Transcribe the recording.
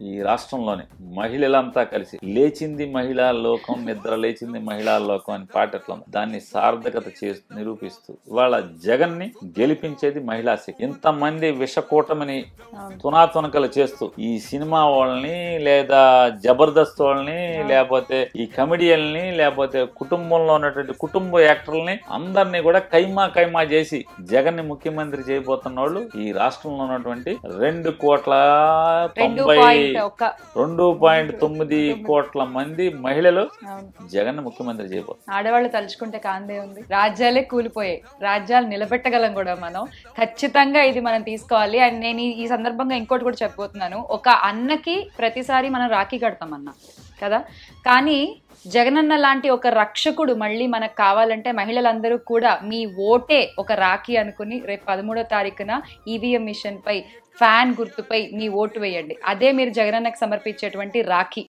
ఈ రాష్ట్రంలోని మహిళలంతా కలిసి లేచింది మహిళా లోకం నిద్ర లేచింది మహిళా లోకం అని పాట ఎట్లా ఉంది? దాన్ని సార్థకత చేస్తూ నిరూపిస్తూ ఇవాళ జగన్ ని గెలిపించేది మహిళా శక్తి ఇంతమంది విషకూటమని అవును. తునాతునకలు చేస్తూ ఈ సినిమా వాళ్ళని లేదా జబర్దస్త్ వాళ్ళని లేకపోతే ఈ కమెడియల్ని లేకపోతే కుటుంబంలో ఉన్నటువంటి కుటుంబ యాక్టర్లని అందరినీ కూడా కైమా కైమా చేసి జగన్ ని ముఖ్యమంత్రి చేయబోతున్న వాళ్ళు ఈ రాష్ట్రంలో ఉన్నటువంటి రెండు కోట్ల రెండు తొంభై పాయింట్ ఒక్క రెండు పాయింట్ తొమ్మిది కోట్ల మంది మహిళలు అవును జగన్ ని ముఖ్యమంత్రి చేయబోతున్నారు ఆడవాళ్ళు తలుచుకుంటే కాందే ఉంది రాజ్యాలే కూలిపోయాయి రాజ్యాలు నిలబెట్టగలం కూడా మనం ఖచ్చితంగా ఇది మనం తీసుకోవాలి అండ్ నేను ఈ- ఈ సందర్భంగా ఇంకోటి కూడా చెప్పబోతున్నాను ఒక అన్నకి ప్రతిసారి మనం రాఖీ కడతాం అన్న కదా కానీ జగనన్న లాంటి ఒక రక్షకుడు మళ్ళీ మనకు కావాలంటే మహిళలందరూ కూడా మీ ఓటే ఒక రాఖీ అనుకుని రేపు పదమూడో తారీఖున ఈవీఎం మిషన్ పై ఫ్యాన్ గుర్తుపై మీ ఓటు వేయండి అదే మీరు జగనన్నకు సమర్పించేటువంటి రాఖీ